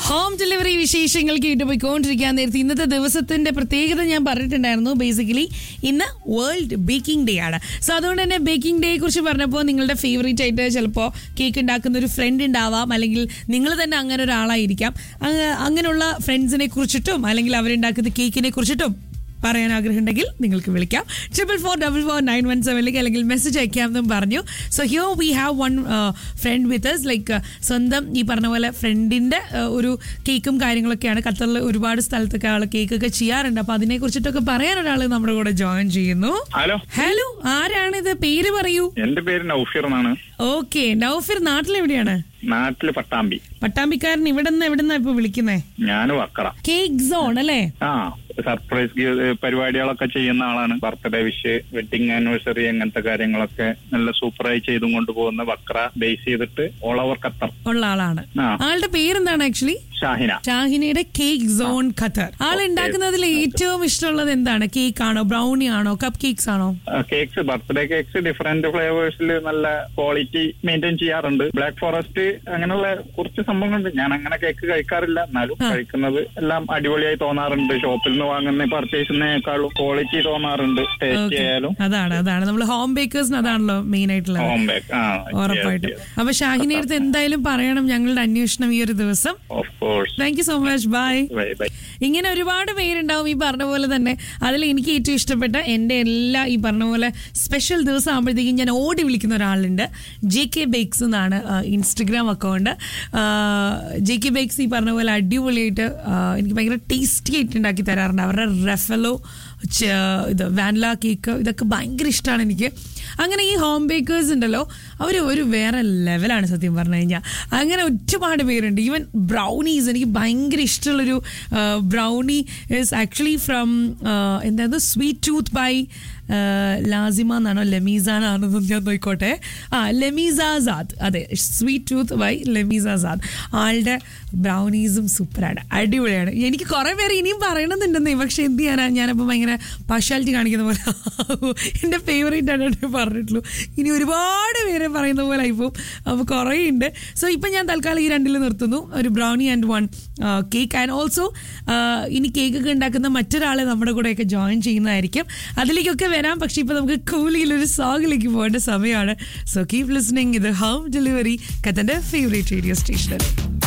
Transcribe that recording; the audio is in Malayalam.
ഹോം ഡെലിവറി വിശേഷങ്ങൾ കേട്ടുപോയിക്കൊണ്ടിരിക്കാൻ നേരത്തെ ഇന്നത്തെ ദിവസത്തിന്റെ പ്രത്യേകത ഞാൻ പറഞ്ഞിട്ടുണ്ടായിരുന്നു ബേസിക്കലി ഇന്ന് വേൾഡ് ബേക്കിംഗ് ഡേ ആണ് സോ അതുകൊണ്ട് തന്നെ ബേക്കിംഗ് ഡേയെ കുറിച്ച് പറഞ്ഞപ്പോൾ നിങ്ങളുടെ ഫേവറേറ്റ് ആയിട്ട് ചിലപ്പോൾ കേക്ക് ഉണ്ടാക്കുന്ന ഒരു ഫ്രണ്ട് ഉണ്ടാവാം അല്ലെങ്കിൽ നിങ്ങൾ തന്നെ അങ്ങനെ ഒരാളായിരിക്കാം അങ്ങ- അങ്ങനെയുള്ള ഫ്രണ്ട്സിനെ കുറിച്ചിട്ടും അല്ലെങ്കിൽ അവരുണ്ടാക്കുന്ന കേക്കിനെ കുറിച്ചിട്ടും പറയാൻ ആഗ്രഹമുണ്ടെങ്കിൽ നിങ്ങൾക്ക് വിളിക്കാം triple four double four nine one സെവനിലേക്ക് അല്ലെങ്കിൽ മെസ്സേജ് അയക്കാമെന്നും പറഞ്ഞു so here we have one friend with us like സ്വന്തം ഈ പറഞ്ഞ പോലെ ഫ്രണ്ടിന്റെ ഒരു കേക്കും കാര്യങ്ങളൊക്കെയാണ് ഖത്തറിൽ ഒരുപാട് സ്ഥലത്തൊക്കെ ആൾ കേക്കൊക്കെ ചെയ്യാറുണ്ട് അപ്പൊ അതിനെ കുറിച്ചിട്ടൊക്കെ പറയാൻ ഒരാൾ നമ്മുടെ കൂടെ ജോയിൻ ചെയ്യുന്നു ഹലോ ഹലോ ആരാണിത് പേര് പറയൂ എന്റെ പേര് നൌഫിർ എന്നാണ് ഓക്കെ നൌഫിർ നാട്ടിലെവിടെയാണ് നാട്ടില് പട്ടാമ്പി പട്ടാമ്പിക്കാരൻ ഇവിടെ നിന്ന് എവിടെ നിന്നാ ഇപ്പൊ വിളിക്കുന്നേ ഞാൻ വക്കറ കേക്ക് സോൺ അല്ലേ ആ സർപ്രൈസ് ഗി- പരിപാടികളൊക്കെ ചെയ്യുന്ന ആളാണ് ബർത്ത്ഡേ വിഷ് വെഡിങ് ആനിവേഴ്സറി അങ്ങനത്തെ കാര്യങ്ങളൊക്കെ നല്ല സൂപ്പറായി ചെയ്തും കൊണ്ടുപോകുന്ന വക്ര ബേസ് ചെയ്തിട്ട് ഓൾ ഓവർ ഖത്തർ ഉള്ള ആളാണ് ആ. ആളുടെ പേരെന്താണ് ആക്ച്വലി ഷാഹിന ഷാഹിനയുടെ കേക്ക് സോൺ ഖത്തർ ആൾ ഉണ്ടാക്കുന്നതിൽ ഏറ്റവും ഇഷ്ടമുള്ളത് എന്താണ് കേക്ക് ആണോ ബ്രൗണി ആണോ കപ്പ് കേക്ക്സ് ആണോ കേക്ക്സ് ബർത്ത്ഡേ കേക്ക്സ് ഡിഫറെന്റ് ഫ്ലേവേഴ്സിൽ നല്ല ക്വാളിറ്റി മെയിൻറ്റെയിൻ ചെയ്യാറുണ്ട് ബ്ലാക്ക് ഫോറസ്റ്റ് അങ്ങനെയുള്ള കുറച്ച് സംഭവങ്ങളുണ്ട് ഞാൻ അങ്ങനെ കേക്ക് കഴിക്കാറില്ല എന്നാലും കഴിക്കുന്നത് എല്ലാം അടിപൊളിയായി തോന്നാറുണ്ട് ഷോപ്പിൽ നിന്ന് വാങ്ങുന്ന പർച്ചേസിനേക്കാളും ക്വാളിറ്റി തോന്നാറുണ്ട് ടേസ്റ്റ് Okay. ആയാലും അതാണ് അതാണ് നമ്മൾ ഹോം ബേക്കേഴ്സിന് അതാണല്ലോ മെയിൻ ആയിട്ടുള്ളത് ഹോം ബേക്ക് ആ ഉറപ്പായിട്ടും അപ്പൊ ഷാഹിനെ അടുത്ത് എന്തായാലും പറയണം ഞങ്ങളുടെ അന്വേഷണം ഈ ഒരു ദിവസം of course thank you so much bye bye bye ഇങ്ങനെ ഒരുപാട് പേരുണ്ടാവും ഈ പറഞ്ഞ പോലെ തന്നെ അതിൽ എനിക്ക് ഏറ്റവും ഇഷ്ടപ്പെട്ട എൻ്റെ എല്ലാ ഈ പറഞ്ഞ പോലെ സ്പെഷ്യൽ ദിവസം ആകുമ്പോഴത്തേക്കും ഞാൻ ഓടി വിളിക്കുന്ന ഒരാളുണ്ട് ജെ കെ ബേക്സ് എന്നാണ് Instagram account J K bakes ഈ പറഞ്ഞ പോലെ അടിപൊളിയായിട്ട് ആ, എനിക്ക് ഭയങ്കര ടേസ്റ്റി ആയിട്ട് ഉണ്ടാക്കി തരാറുണ്ട് അവരുടെ റെഫലോ ഇത് വാനില കേക്ക് ഇതൊക്കെ ഭയങ്കര ഇഷ്ടമാണ് എനിക്ക് അങ്ങനെ ഈ ഹോം ബേക്കേഴ്സ് ഉണ്ടല്ലോ അവർ ഒരു വേറെ ലെവലാണ് സത്യം പറഞ്ഞു കഴിഞ്ഞാൽ അങ്ങനെ ഒരുപാട് പേരുണ്ട് ഈവൻ ബ്രൗണീസ് എനിക്ക് ഭയങ്കര ഇഷ്ടമുള്ളൊരു ബ്രൗണി ഇസ് ആക്ച്വലി ഫ്രം എന്തായിരുന്നു സ്വീറ്റ് ടൂത്ത് ബൈ ലാസിമ എന്നാണോ ലെമീസാനാണെന്ന് ഞാൻ നോയിക്കോട്ടെ ആ ലെമീസാസാദ് അതെ സ്വീറ്റ് ടൂത്ത് ബൈ ലെമീസാസാദ് ആളുടെ ബ്രൗണീസും സൂപ്പറാണ് അടിപൊളിയാണ് എനിക്ക് കുറേ പേര് ഇനിയും പറയണമെന്നുണ്ടെന്നേ പക്ഷെ എന്ത് ചെയ്യാനാ ഞാനപ്പോൾ ഭയങ്കര പാർഷ്യാലിറ്റി കാണിക്കുന്ന പോലെ എൻ്റെ ഫേവറേറ്റ് ആയിട്ട് പറഞ്ഞിട്ടുള്ളൂ ഇനി ഒരുപാട് പേര് പറയുന്ന പോലെ ആയിപ്പോവും അപ്പോൾ കുറേ ഉണ്ട് സോ ഇപ്പം ഞാൻ തൽക്കാലം ഈ രണ്ടിൽ നിർത്തുന്നു ഒരു brownie and one cake and also ഇനി കേക്കൊക്കെ ഉണ്ടാക്കുന്ന മറ്റൊരാളെ നമ്മുടെ കൂടെയൊക്കെ ജോയിൻ ചെയ്യുന്നതായിരിക്കും അതിലേക്കൊക്കെ വരാം പക്ഷേ ഇപ്പം നമുക്ക് കൂലിയിൽ ഒരു സോങ്ങിലേക്ക് പോകേണ്ട സമയമാണ് സോ കീപ് ലിസ്ണിംഗ് ഇത് ഹോം ഡെലിവറി കത്തൻ്റെ ഫേവറേറ്റ് റേഡിയോ സ്റ്റേഷനിൽ